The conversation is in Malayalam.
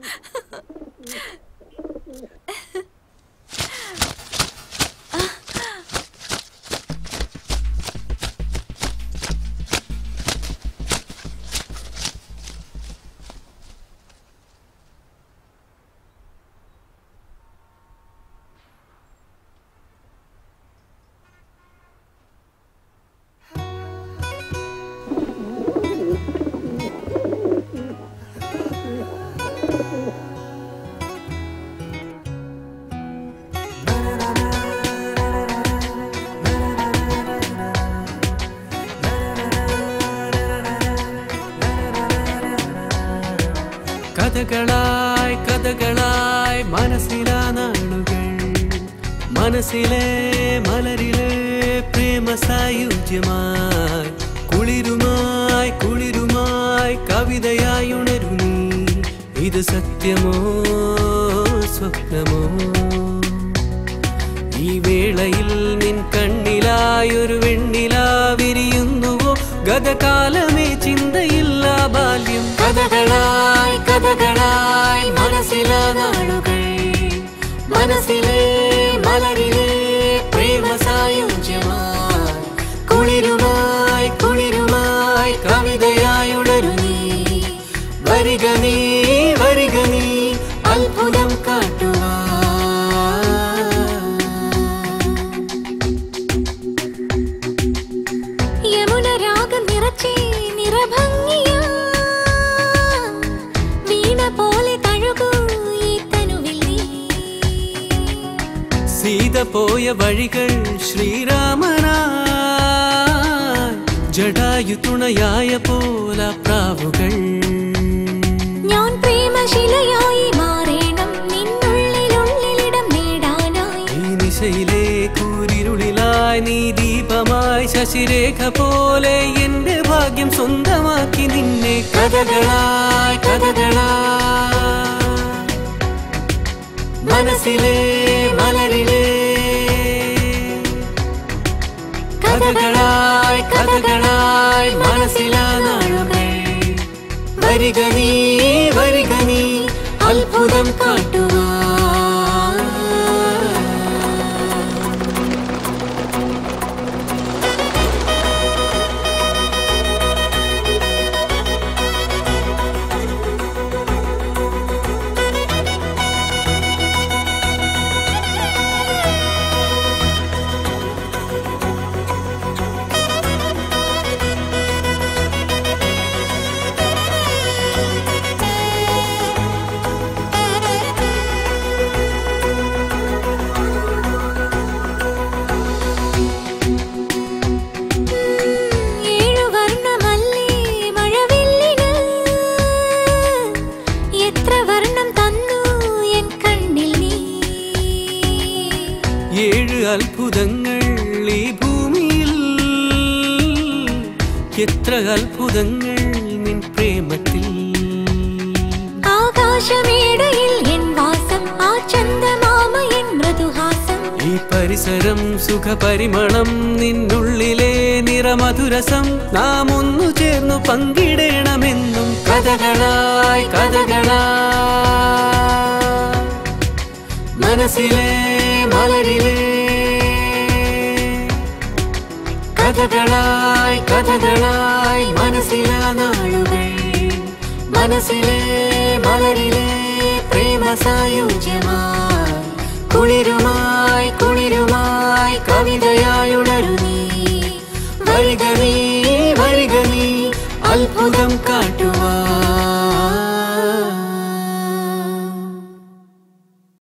കഥകളായി കഥകളായി മനസ്സിലാ നാളുകൾ മനസ്സിലെ മലരിലെ പ്രേമ സായുജ്യമായി കുളിരുമായി കുളിരുമായി കവിതയായി ഉണരു നീ ഇത് സത്യമോ സ്വപ്നമോ ഈ വേളയിൽ നിൻ കണ്ണിലായൊരു വെണ്ണിലാ വിരിയുന്നുവോ ഗതകാലമേ ചിന്തയില്ല ബാല്യം കഥകളായി കഥകളായി മനസ്സിലാ നാളുകൾ മനസ്സിലെ മലരിലെ പ്രേമ സായുജ്യമായി കുളിരുമായി കുളിരുമായി കവിതയായി ഉണരു നീ വരിക നീ വരിക നീ അത്ഭുതം കാട്ടുവാ യമുന രാഗം നിറച്ചേ നിറഭംഗിയാ വീണ പോലെ തഴുകൂ ഈ തനുവിൽ നീ സീത പോയ വഴികൾ ശ്രീരാമനാ ജടായു തുണയായ പോല പ്രാവുകൾ ഞാൻ പ്രേമശിലയായി മാറേണം നിന്നുള്ളിലുള്ളിലിടം നേടാനായി ഈ നിശയിലെ കൂരിരുളിലായി നീ ദീപമായി ശശിരേഖ പോലെ എന്റെ ഭാഗ്യം സ്വന്തമാക്കി നിന്നെ കഥകളായി കഥകളായി മനസ്സിലെ മലരിലെ കഥകളായി കഥകളായി മനസ്സിലാ നാളുകൾ വരിക നീ വരിക നീ അത്ഭുതം കാട്ടുവാ ഏഴു വർണ്ണമല്ലേ മഴവില്ലിന് എത്ര വർണ്ണം തന്നു എൻ കണ്ണിൽ നീ ഏഴ് അത്ഭുതങ്ങൾ ഈ ഭൂമിയിൽ എത്ര അത്ഭുതങ്ങൾ നിൻ പ്രേമത്തിൽ ആകാശമേടയിൽ എൻ വാസം ആ ചന്ദമാമ എൻ മൃദുഹാസം ഈ പരിസരം സുഖപരിമളം നിന്നുള്ളിലെ നിറമധുരസം നാം ഒന്നു ചേർന്നു പങ്കിടണമെന്നും കഥകളായി കഥകളായി മനസ്സിലെ മലരിലെ കഥകളായി കഥകളായി മനസ്സിലാ നാളുകൾ മനസ്സിലെ മലരിലെ പ്രേമ സായുജ്യമായി കുളിരുമായി കുളിരുമായി കവിതയായി ഉണരു നീ വരിക നീ വരിക നീ അത്ഭുതം കാട്ടുവാ